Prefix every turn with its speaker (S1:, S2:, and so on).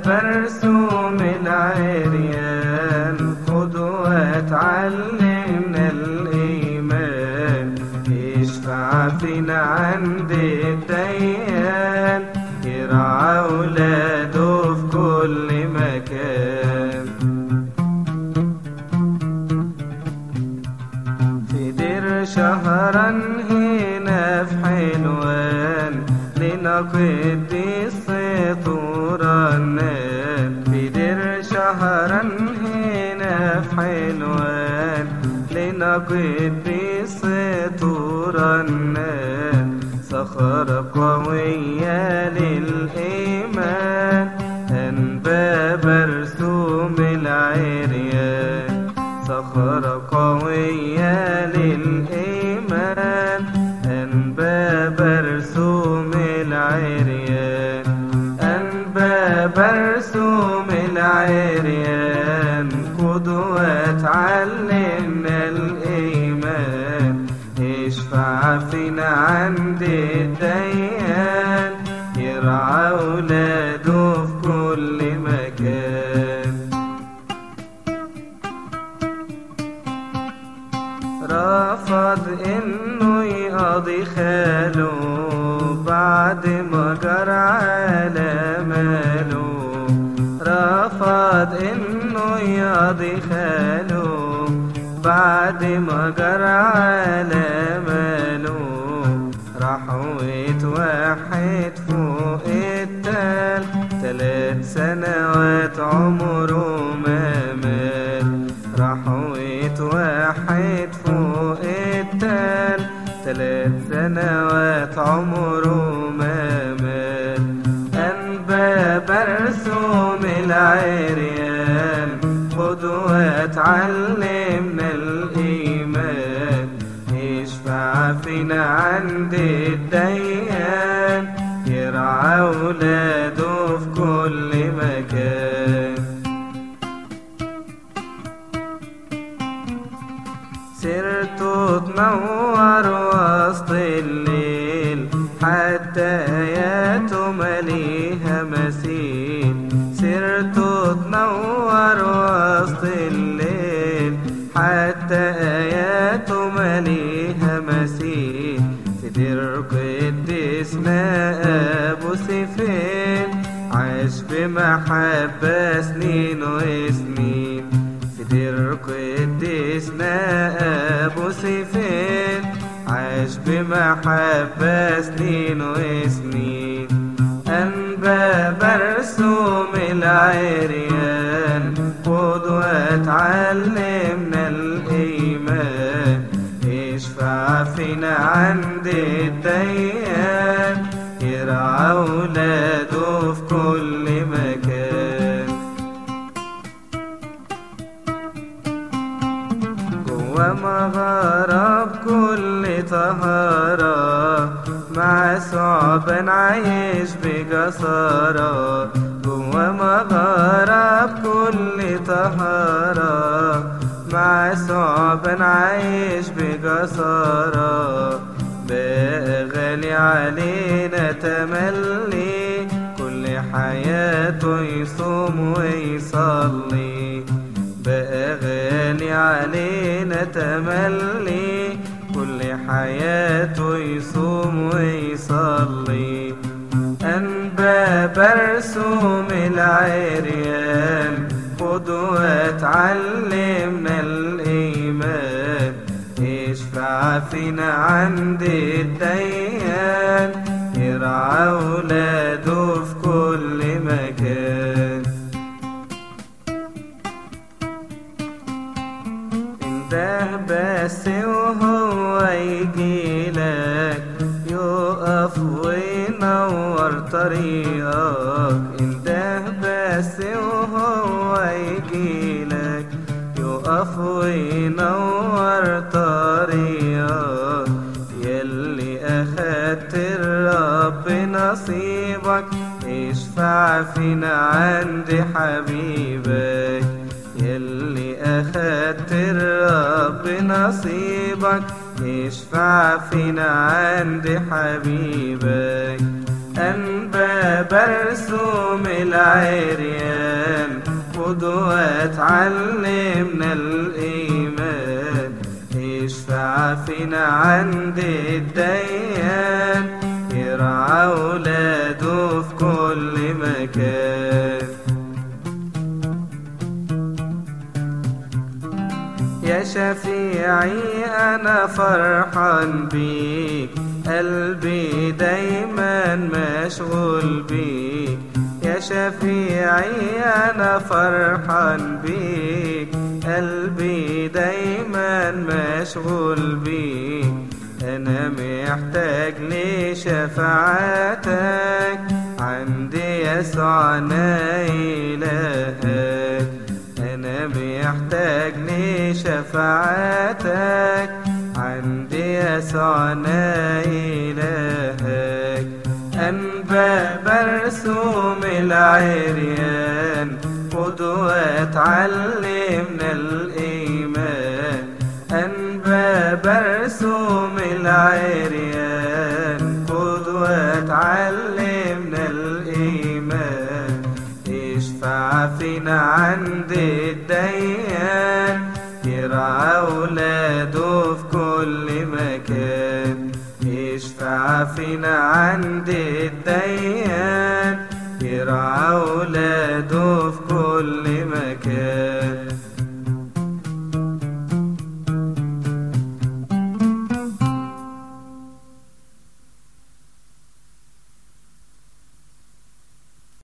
S1: برسوم العريان قدوة علمنا الإيمان يشفع فينا عند الديان يرعى أولاده في كل مكان في دير شهرا هنا في حلوان لنقد السطور النان في دير شهرا هنا في حلوان لنقد السطور النان صخرة قوية للإيمان أنبا برسوم العريان صخرة قوية للإيمان أنبا برسوم العريان أنبا برسوم العريان قدوة علمنا الإيمان يشفع فينا عند الديان يرعى أولاده في كل مكان رفض انه يقضي خاله بعد ما جرى على ماله رفض انه يقضي خاله بعد ما جرى على ماله راح واتوحد فوق التل تلات سنوات عمره ما مال راح واتوحد فوق التل تلات سنوات عمره ما مال أنبا برسوم العريان قدوة علمنا الإيمان يشفع فينا عند الديان يرعى أولاده في كل مكان سيرته تنور وسط الليل حتى آياته مليها مثيل سيرته تنور وسط الليل حتى آياته مليها مثيل في دير قديس ما أبو سيفين عاش بمحبة سنين وسنين في دير قديسنا أبو سيفين عاش بمحبة سنين وسنين أنبا برسوم العريان قدوة علمنا الإيمان يشفع فينا عند الديان يرعى أولاده في كل مكان جوا مغارة بكل طهارة مع صعب عايش بجسارة جوا مغارة بكل طهارة مع صعب عايش بجسارة بقى غالي علينا تملي كل حياته يصوم ويصلي بقى غالي علينا تملي كل حياته يصوم ويصلي أنبا برسوم العريان قدوة علمنا الإيمان يشفع فينا عند الديان يرعى أولاده في كل مكان انده بس وهو يجيلك يقف وينور طريقك انده بس وهو يجيلك يقف وينور طريقك يلي أخدت الرب نصيبك اشفع فينا عند حبيبك يلي أخدت الرب نصيبك اشفع فينا عند حبيبك أنبا برسوم العريان قدوة تعلمنا الإيمان يشفع فينا عند الديان يرعى أولاده في كل مكان يا شفيعي أنا فرحان بيك قلبي دايما مشغول بيك يا شفيعي أنا فرحان بيك قلبي دايما مشغول بيك أنا محتاج لشفاعتك عندي يسوع أنا إلهك أنا محتاج لشفاعتك عندي يسوع أنا إلهك أنبا برسوم العريان قدوة تعلمنا الإيمان أنبا برسوم العريان قدوة تعلمنا الإيمان يشفع فينا عند الديان يرعى أولاده في كل مكان يشفع فينا عند الديان يرعى أولاده في كل مكان